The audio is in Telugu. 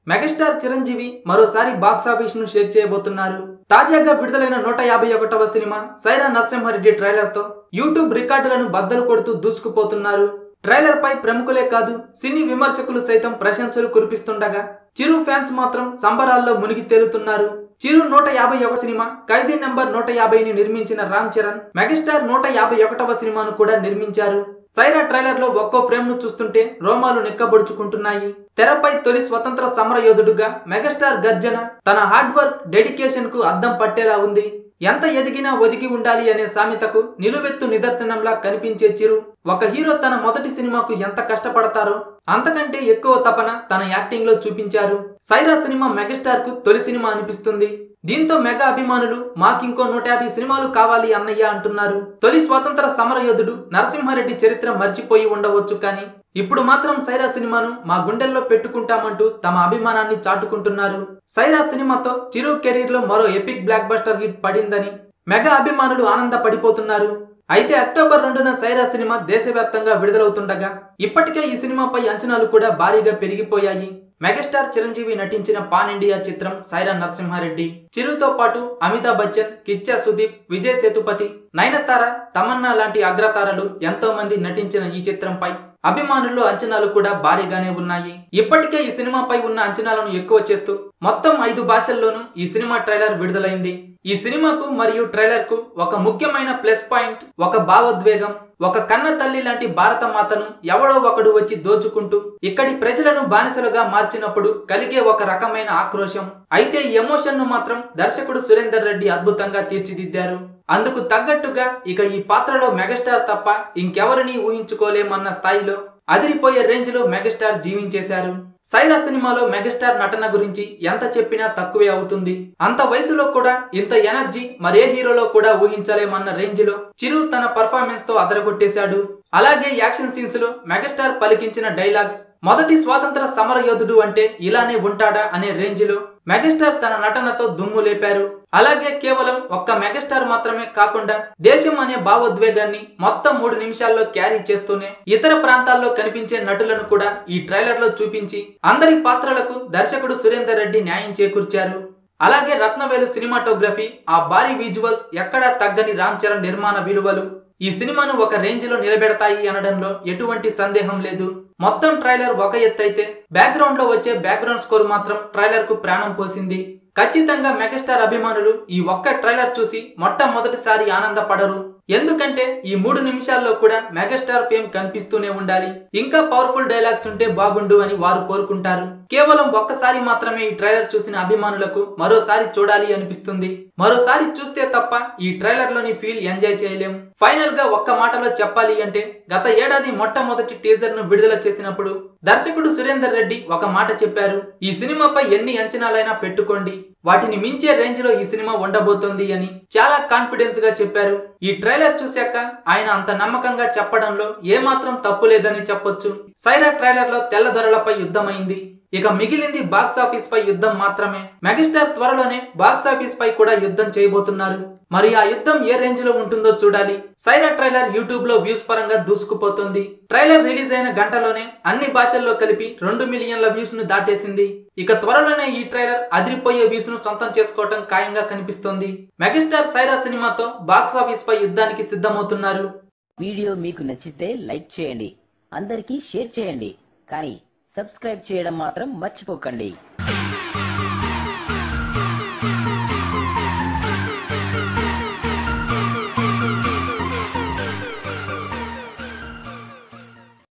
మెగాస్టార్ చిరంజీవి మరోసారి బాక్సాఫీస్ ను షేక్ చేయబోతున్నారు తాజాగా విడుదలైన నూట యాభై ఒకటవ సినిమా సైరా నరసింహారెడ్డి ట్రైలర్ తో యూట్యూబ్ రికార్డులను బద్దలు కొడుతూ దూసుకుపోతున్నారు ట్రైలర్ పై ప్రముఖులే కాదు సినీ విమర్శకులు సైతం ప్రశంసలు కురిపిస్తుండగా చిరు ఫ్యాన్స్ మాత్రం సంబరాల్లో మునిగి తేలుతున్నారు చిరు నూట యాభై ఒక సినిమా ఖైదీ నెంబర్ నూట యాభైని నిర్మించిన రామ్ చరణ్ మెగాస్టార్ నూట యాభై ఒకటవ సినిమాను కూడా నిర్మించారు సైరా ట్రైలర్ లో ఒక్కో ఫ్రేమ్ ను చూస్తుంటే రోమాలు నిక్కబొడుచుకుంటున్నాయి తెరపై తొలి స్వతంత్ర సమర యోధుడుగా మెగాస్టార్ గర్జన తన హార్డ్ వర్క్ డెడికేషన్ కు అద్దం పట్టేలా ఉంది ఎంత ఎదిగినా ఒదిగి ఉండాలి అనే సామెతకు నిలువెత్తు నిదర్శనంలా కనిపించే చిరు ఒక హీరో తన మొదటి సినిమాకు ఎంత కష్టపడతారో అంతకంటే ఎక్కువ తపన తన యాక్టింగ్ లో చూపించారు సైరా సినిమా మెగాస్టార్ కు తొలి సినిమా అనిపిస్తుంది దీంతో మెగా అభిమానులు మాకింకో నూట యాభై సినిమాలు కావాలి అన్నయ్య అంటున్నారు తొలి స్వాతంత్ర సమరయోధుడు నరసింహారెడ్డి చరిత్ర మర్చిపోయి ఉండవచ్చు కానీ ఇప్పుడు మాత్రం సైరా సినిమాను మా గుండెల్లో పెట్టుకుంటామంటూ తమ అభిమానాన్ని చాటుకుంటున్నారు సైరా సినిమాతో చిరు కెరీర్ లో మరో ఎపిక్ బ్లాక్ బస్టర్ హిట్ పడిందని మెగా అభిమానులు ఆనందపడిపోతున్నారు అయితే అక్టోబర్ రెండున సైరా సినిమా దేశవ్యాప్తంగా విడుదలవుతుండగా ఇప్పటికే ఈ సినిమాపై అంచనాలు కూడా భారీగా పెరిగిపోయాయి మెగాస్టార్ చిరంజీవి నటించిన పాన్ ఇండియా చిత్రం సైరా నరసింహారెడ్డి చిరుతో పాటు అమితాబ్ బచ్చన్ కిచ్చా సుదీప్ విజయ్ సేతుపతి నయనతార తమన్నా లాంటి అగ్రతారలు ఎంతో మంది నటించిన ఈ చిత్రంపై అభిమానుల్లో అంచనాలు కూడా భారీగానే ఉన్నాయి ఇప్పటికే ఈ సినిమాపై ఉన్న అంచనాలను ఎక్కువ చేస్తూ మొత్తం ఐదు భాషల్లోనూ ఈ సినిమా ట్రైలర్ విడుదలైంది ఈ సినిమాకు మరియు ట్రైలర్ కు ఒక ముఖ్యమైన ప్లస్ పాయింట్ ఒక భావోద్వేగం ఒక కన్న తల్లి లాంటి భారత మాతను ఎవడో ఒకడు వచ్చి దోచుకుంటూ ఇక్కడి ప్రజలను బానిసలుగా మార్చినప్పుడు కలిగే ఒక రకమైన ఆక్రోశం అయితే ఈ ఎమోషన్ ను మాత్రం దర్శకుడు సురేందర్ రెడ్డి అద్భుతంగా తీర్చిదిద్దారు అందుకు తగ్గట్టుగా ఇక ఈ పాత్రలో మెగాస్టార్ తప్ప ఇంకెవరిని ఊహించుకోలేమన్న స్థాయిలో అదిరిపోయే రేంజ్ లో మెగాస్టార్ జీవించేశారు సైరా సినిమాలో మెగాస్టార్ నటన గురించి ఎంత చెప్పినా తక్కువే అవుతుంది అంత వయసులో కూడా ఇంత ఎనర్జీ మరే హీరోలో కూడా ఊహించలేమన్న రేంజ్ లో చిరు తన పర్ఫార్మెన్స్ తో అదరగొట్టేశాడు అలాగే యాక్షన్ సీన్స్ లో మెగాస్టార్ పలికించిన డైలాగ్స్ మొదటి స్వాతంత్ర సమర యోధుడు అంటే ఇలానే ఉంటాడా అనే రేంజ్ లో మెగాస్టార్ తన నటనతో దుమ్ము లేపారు అలాగే కేవలం ఒక్క మెగాస్టార్ మాత్రమే కాకుండా దేశం అనే భావోద్వేగాన్ని మొత్తం మూడు నిమిషాల్లో క్యారీ చేస్తూనే ఇతర ప్రాంతాల్లో కనిపించే నటులను కూడా ఈ ట్రైలర్ లో చూపించి అందరి పాత్రలకు దర్శకుడు సురేందర్ రెడ్డి న్యాయం చేకూర్చారు అలాగే రత్నవేలు సినిమాటోగ్రఫీ ఆ భారీ విజువల్స్ ఎక్కడా తగ్గని రామ్ చరణ్ నిర్మాణ విలువలు ఈ సినిమాను ఒక రేంజ్ లో నిలబెడతాయి అనడంలో ఎటువంటి సందేహం లేదు మొత్తం ట్రైలర్ ఒక ఎత్తైతే బ్యాక్గ్రౌండ్ లో వచ్చే బ్యాక్గ్రౌండ్ స్కోర్ మాత్రం ట్రైలర్ కు ప్రాణం పోసింది ఖచ్చితంగా మెగాస్టార్ అభిమానులు ఈ ఒక్క ట్రైలర్ చూసి మొట్టమొదటిసారి ఆనందపడరు ఎందుకంటే ఈ మూడు నిమిషాల్లో కూడా మెగాస్టార్ ఫేమ్ కనిపిస్తూనే ఉండాలి ఇంకా పవర్ఫుల్ డైలాగ్స్ ఉంటే బాగుండు అని వారు కోరుకుంటారు కేవలం ఒక్కసారి మాత్రమే ఈ ట్రైలర్ చూసిన అభిమానులకు మరోసారి చూడాలి అనిపిస్తుంది మరోసారి చూస్తే తప్ప ఈ ట్రైలర్ లోని ఫీల్ ఎంజాయ్ చేయలేం ఫైనల్ గా ఒక్క మాటలో చెప్పాలి అంటే గత ఏడాది మొట్టమొదటి టీజర్ ను విడుదల చేసినప్పుడు దర్శకుడు సురేందర్ రెడ్డి ఒక మాట చెప్పారు ఈ సినిమాపై ఎన్ని అంచనాలైనా పెట్టుకోండి వాటిని మించే రేంజ్ లో ఈ సినిమా ఉండబోతోంది అని చాలా కాన్ఫిడెన్స్ గా చెప్పారు ఈ ట్రైలర్ చూశాక ఆయన అంత నమ్మకంగా చెప్పడంలో ఏమాత్రం తప్పు లేదని చెప్పొచ్చు సైరా ట్రైలర్ లో తెల్లదొరలపై యుద్ధమైంది ఇక మిగిలింది బాక్స్ ఆఫీస్ పై యుద్ధం మాత్రమే మెగాస్టార్ త్వరలోనే బాక్స్ ఆఫీస్ పై కూడా యుద్ధం చేయబోతున్నారు మరి ఆ యుద్ధం ఏ రేంజ్ లో ఉంటుందో చూడాలి సైరా ట్రైలర్ యూట్యూబ్ లో వ్యూస్ పరంగా దూసుకుపోతుంది ట్రైలర్ రిలీజ్ అయిన గంటలోనే అన్ని భాషల్లో కలిపి రెండు మిలియన్ల వ్యూస్ ను దాటేసింది ఇక త్వరలోనే ఈ ట్రైలర్ అదిరిపోయే వ్యూస్ ను సొంతం చేసుకోవటం ఖాయంగా కనిపిస్తోంది మెగాస్టార్ సైరా సినిమాతో బాక్స్ ఆఫీస్ పై యుద్ధానికి సిద్ధమవుతున్నారు వీడియో మీకు నచ్చితే లైక్ చేయండి అందరికీ షేర్ చేయండి కానీ సబ్స్క్రైబ్ చేయడం మాత్రం మర్చిపోకండి